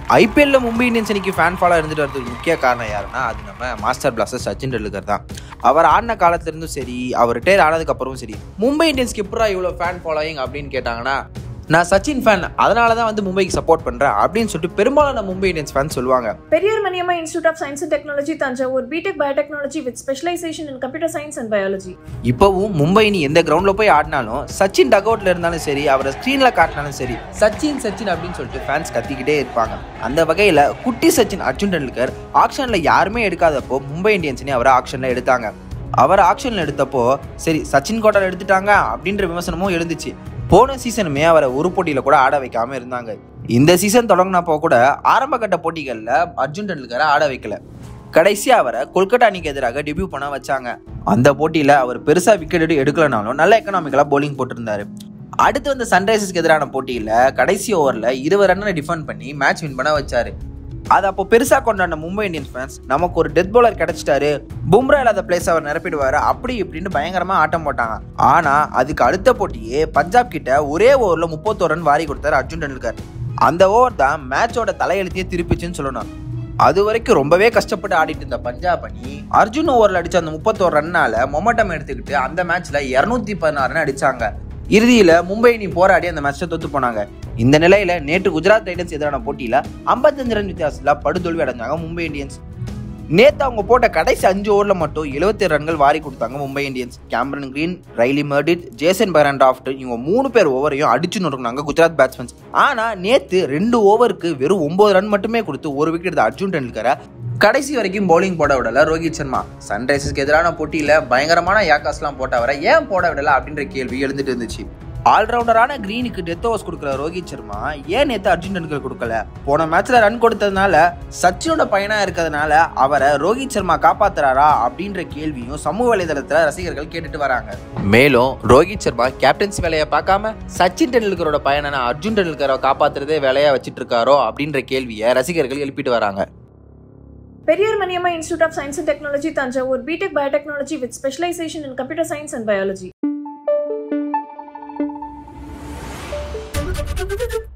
ஐபிஎல்ல மும்பை இந்தியன்ஸ் அன்னைக்கு fan follow இருந்துட்டு வரதுக்கு முக்கிய காரணம் யாருன்னா அது நம்ம மாஸ்டர் பிளாஸ்டர் சச்சின் டெண்டுல்கர் தான் அவர் ஆடின காலத்துல இருந்தும் சரி அவர் ரிட்டையர் ஆனதுக்கு அப்புறமும் சரி மும்பை இந்தியன்ஸ்க்கு எப்படா இவ்வளோ ஃபேன் ஃபாலோயிங் அப்படின்னு கேட்டாங்கன்னா நான் சச்சின் ஃபேன் அதனால தான் வந்து மும்பைக்கு சப்போர்ட் பண்றேன் அப்படின்னு சொல்லிட்டு பெரும்பாலான மும்பை இந்தியன்ஸ் ஃபேன் சொல்லுவாங்க Periyar Maniamma institute of science and technology Thanjavur B Tech biotechnology with specialisation in computer science and biology இப்போவும் மும்பை நீ எந்த கிரவுண்டில் போய் ஆடினாலும் சச்சின் டக் அவுட்ல இருந்தாலும் சரி அவரை ஸ்க்ரீனில் காட்டினாலும் சரி சச்சின் சச்சின் அப்படின்னு சொல்லிட்டு ஃபேன்ஸ் கத்திக்கிட்டே இருப்பாங்க அந்த வகையில் குட்டி சச்சின் அர்ஜுன் டெண்டுல்கர் ஆக்ஷனில் யாருமே எடுக்காதப்போ மும்பை இந்தியன்ஸ்னே அவரை ஆக்ஷனில் எடுத்தாங்க அவர் ஆக்ஷனில் எடுத்தப்போ சரி சச்சின் கோட்டால் எடுத்துட்டாங்க அப்படின்ற விமர்சனமும் எழுந்துச்சு போன சீசனுமே அவரை ஒரு போட்டியில் கூட ஆட வைக்காம இருந்தாங்க இந்த சீசன் தொடங்கினப்போ கூட ஆரம்ப கட்ட போட்டிகளில் அர்ஜுன் டெண்டுல்கரை ஆட வைக்கல கடைசியா அவரை கொல்கட்டா அணிக்கு எதிராக டெபியூ பண்ண வச்சாங்க அந்த போட்டியில அவர் பெருசா விக்கெட் எடுக்கலனாலும் நல்ல எக்கனாமிக்கலா bowling போட்டிருந்தாரு அடுத்து வந்த சன்ரைசர்ஸ்க்கு எதிரான போட்டியில கடைசி ஓவர்ல இருபது ரன்னை டிஃபெண்ட் பண்ணி மேட்ச் வின் பண்ண வச்சாரு அது அப்போ பெருசா கொண்டாடின மும்பை இந்தியன்ஸ் ஃபேன்ஸ் நமக்கு ஒரு டெத் bowler கிடைச்சிட்டாரு பும்ரா இல்லாத பிளேஸ் அவர் நிரப்பிடுவாரு அப்படி இப்படின்னு பயங்கரமா ஆட்டம் போட்டாங்க ஆனா அதுக்கு அடுத்த போட்டியே பஞ்சாப் கிட்ட ஒரே ஓவர்ல முப்பத்தோரு ரன் வாரி கொடுத்தாரு அர்ஜுன் டெண்டுல்கர் அந்த ஓவர் தான் மேட்சோட தலையெழுத்தையே திருப்பிச்சுன்னு சொல்லணும் அது வரைக்கும் ரொம்பவே கஷ்டப்பட்டு ஆடிட்டு இருந்த பஞ்சாப் அணி அர்ஜுன் ஓவரில் அடிச்ச அந்த முப்பத்தோரு ரன்னால மொமெண்டம் எடுத்துக்கிட்டு அந்த மேட்ச்ல இருநூத்தி பதினாறு ரன் அடிச்சாங்க இறுதியில மும்பை அணி போராடி அந்த மேட்ச்ல தோத்து போனாங்க இந்த நிலையில நேற்று குஜராத் டைட்டன்ஸ் எதிரான போட்டியில 55 ரன் வித்தியாசத்துல படுதோல்வி அடைஞ்சாங்க மும்பை இந்தியன்ஸ் நேத்து அவங்க போட்ட கடைசி அஞ்சு ஓவர்ல மட்டும் 77 ரன்கள் வாரி கொடுத்தாங்க Mumbai Indians Cameron Green Riley Meredith Jason Behrendorff இவங்க மூணு பேர் ஓவரையும் அடிச்சு நொறுக்குனாங்க குஜராத் பேட்ஸ்மேன்ஸ் ஆனா நேத்து ரெண்டு ஓவருக்கு வெறும் ஒன்பது ரன் மட்டுமே கொடுத்து ஒரு விக்கெட் எடுத்த அர்ஜுன் டெண்டுல்கரை கடைசி வரைக்கும் பவுலிங் போட விடல ரோஹித் சர்மா சன்ரைசர்ஸ்க்கு எதிரான போட்டியில பயங்கரமான யாக்காஸ்லாம் போட்டவரை ஏன் போட விடல அப்படின்ற கேள்வி எழுந்துட்டு இருந்துச்சு ஆல்ரவுண்டரான கிரீனுக்கு டெத் ஓவர்ஸ் கொடுக்குற ரோஹித் சர்மா ஏன் நேத்து அர்ஜுன் டெண்டுல்கர் கொடுக்கல போன மேட்ச்ல ரன் கொடுத்ததுனால சச்சினோட பையனா இருக்கிறதுனால அவரை ரோஹித் சர்மா காப்பாத்துறாரா அப்படின்ற கேள்வியும் சமூக வலைதளத்துல ரசிகர்கள் கேட்டுட்டு வராங்க மேலும் ரோஹித் சர்மா கேப்டன்சி வேலையை பார்க்காம சச்சின் டெண்டுல்கரோட பையனான அர்ஜுன் டெண்டுல்கரை காப்பாத்துறதே வேலையா வச்சிட்டு இருக்காரோ அப்படின்ற கேள்வியை ரசிகர்கள் எழுப்பிட்டு வராங்க Periyar Maniamma institute of science and technology Thanjavur B Tech biotechnology with specialisation in computer science and biology